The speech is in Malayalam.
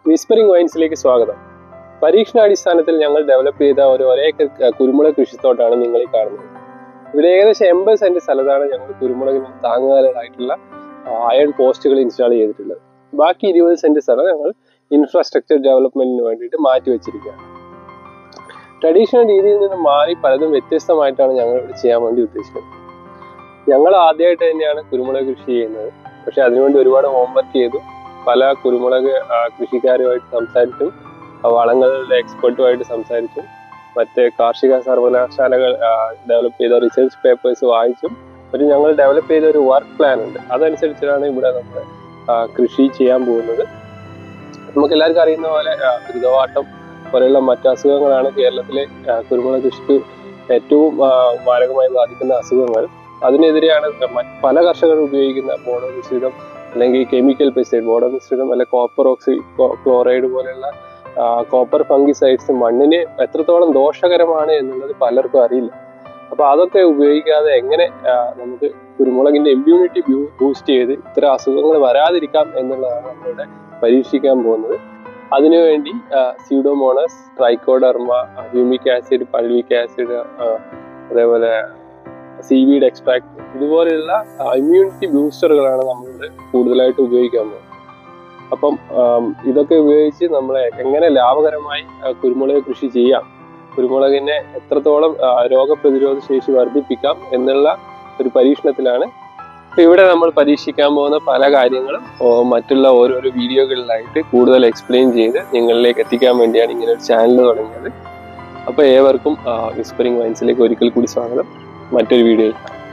വിസ്പറിംഗ് വൈൻസിലേക്ക് സ്വാഗതം പരീക്ഷണാടിസ്ഥാനത്തിൽ ഞങ്ങൾ ഡെവലപ്പ് ചെയ്ത ഒരു ഒരേ ഏക്കർ ക- കുരുമുളക് കൃഷിത്തോട്ടാണ് നിങ്ങൾ ഈ കാണുന്നത് ഇവിടെ ഏകദേശം എൺപത് സെന്റ് സ്ഥലത്താണ് ഞങ്ങൾ കുരുമുളകിന് താങ്ങുകാലായിട്ടുള്ള അയൺ പോസ്റ്റുകൾ ഇൻസ്റ്റാൾ ചെയ്തിട്ടുള്ളത് ബാക്കി ഇരുപത് സെന്റ് സ്ഥലം ഞങ്ങൾ ഇൻഫ്രാസ്ട്രക്ചർ ഡെവലപ്മെന്റിന് വേണ്ടിയിട്ട് മാറ്റി വെച്ചിരിക്കുകയാണ് ട്രഡീഷണൽ രീതിയിൽ നിന്ന് മാറി പലതും വ്യത്യസ്തമായിട്ടാണ് ഞങ്ങൾ ഇവിടെ ചെയ്യാൻ വേണ്ടി ഉദ്ദേശിക്കുന്നത് ഞങ്ങൾ ആദ്യമായിട്ട് തന്നെയാണ് കുരുമുളക് കൃഷി ചെയ്യുന്നത് പക്ഷെ അതിനുവേണ്ടി ഒരുപാട് ഹോംവർക്ക് ചെയ്തു പല കുരുമുളക് ആ, കൃഷിക്കാരുമായിട്ട് സംസാരിച്ചും ആ, വളങ്ങളുടെ എക്സ്പെർട്ടുമായിട്ട് സംസാരിച്ചും മറ്റ് കാർഷിക സർവകലാശാലകൾ ഡെവലപ്പ് ചെയ്ത റിസർച്ച് പേപ്പേഴ്സ് വായിച്ചും ഒരു ഞങ്ങൾ ഡെവലപ്പ് ചെയ്ത ഒരു വർക്ക് പ്ലാൻ ഉണ്ട് അതനുസരിച്ചാണ് ഇവിടെ നമ്മൾ കൃഷി ചെയ്യാൻ പോകുന്നത് നമുക്ക് എല്ലാവർക്കും അറിയുന്ന പോലെ ആ, ദ്രുതവാട്ടം പോലെയുള്ള മറ്റ് അസുഖങ്ങളാണ് കേരളത്തിലെ ആ, കുരുമുളക് കൃഷിക്ക് ഏറ്റവും ആ, മാരകമായി ബാധിക്കുന്ന അസുഖങ്ങൾ അതിനെതിരെയാണ് മറ്റ് പല കർഷകരും ഉപയോഗിക്കുന്ന ബോഡോ മിശ്രിതം അല്ലെങ്കിൽ കെമിക്കൽ പെസ്റ്റിസൈഡ് ബോഡോ മിശ്രിതം അല്ലെങ്കിൽ കോപ്പർ ഓക്സി ക്ലോറൈഡ് പോലെയുള്ള കോപ്പർ ഫംഗിസൈഡ്സ് മണ്ണിന് എത്രത്തോളം ദോഷകരമാണ് എന്നുള്ളത് പലർക്കും അറിയില്ല അപ്പൊ അതൊക്കെ ഉപയോഗിക്കാതെ എങ്ങനെ ആ, നമുക്ക് കുരുമുളകിന്റെ ഇമ്മ്യൂണിറ്റി ബൂസ്റ്റ് ചെയ്ത് ഇത്തരം അസുഖങ്ങൾ വരാതിരിക്കാം എന്നുള്ളതാണ് നമ്മളിവിടെ പരീക്ഷിക്കാൻ പോകുന്നത് അതിനുവേണ്ടി Pseudomonas Trichoderma humic acid fulvic acid അതേപോലെ സീവീഡ് എക്സ്ട്രാക്ട് ഇതുപോലെയുള്ള ഇമ്മ്യൂണിറ്റി ബൂസ്റ്ററുകളാണ് നമ്മളിവിടെ കൂടുതലായിട്ട് ഉപയോഗിക്കാൻ പോകുന്നത് അപ്പം ആം, ഇതൊക്കെ ഉപയോഗിച്ച് നമ്മൾ എങ്ങനെ ലാഭകരമായി ആ, കുരുമുളക് കൃഷി ചെയ്യാം കുരുമുളകിനെ എത്രത്തോളം ആ, രോഗപ്രതിരോധ ശേഷി വർദ്ധിപ്പിക്കാം എന്നുള്ള ഒരു പരീക്ഷണത്തിലാണ് ഇപ്പൊ ഇവിടെ നമ്മൾ പരീക്ഷിക്കാൻ പോകുന്ന പല കാര്യങ്ങളും ഓ, മറ്റുള്ള ഓരോരോ വീഡിയോകളിലായിട്ട് കൂടുതൽ എക്സ്പ്ലെയിൻ ചെയ്ത് നിങ്ങളിലേക്ക് എത്തിക്കാൻ വേണ്ടിയാണ് ഇങ്ങനെ ഒരു ചാനൽ തുടങ്ങിയത് അപ്പൊ ഏവർക്കും വിസ്പറിംഗ് വൈൻസിലേക്ക് ഒരിക്കൽ കൂടി സ്വാഗതം മറ്റൊരു വീഡിയോയിൽ കാണാം